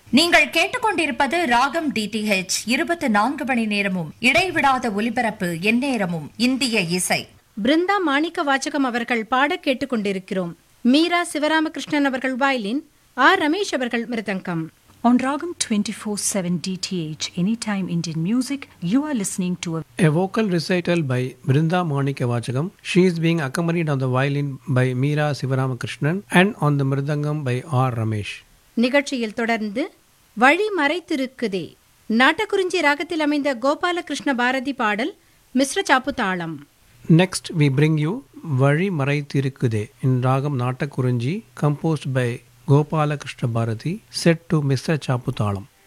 நீங்கள் கேட்டுக்கொண்டிருப்பது ராகம் டிடிஹெச் இருபத்தி நான்கு மணி நேரமும் இடைவிடாத ஒலிபரப்பு எந்நேரமும் இந்திய இசை பிருந்தா மாணிக்க வாச்சகம் அவர்கள் பாடக் கேட்டுக்கொண்டிருக்கிறோம் மீரா சிவராமகிருஷ்ணன் அவர்கள் வயலின் ஆர் ரமேஷ் அவர்கள் மிருதங்கம் On Ragam 24/7 DTH Anytime Indian Music, you are listening to a A vocal recital by Brinda Monika Vachagam. She is being accompanied on the violin by Meera Sivaramakrishnan and on the mridangam by R. Ramesh. நிகழ்ச்சியில் தொடர்ந்து வழி மறைத்திருக்குதே நாட்டக்குறிஞ்சி ராகத்தில் அமைந்த கோபாலகிருஷ்ண பாரதி பாடல் மிஸ்ர சாப்பு தாளம் Next, we bring you Vali Marai Tirukkude in Ragam Natakurunji, composed by Gopala Krishna Bharati, set to Mr. Chaputalam.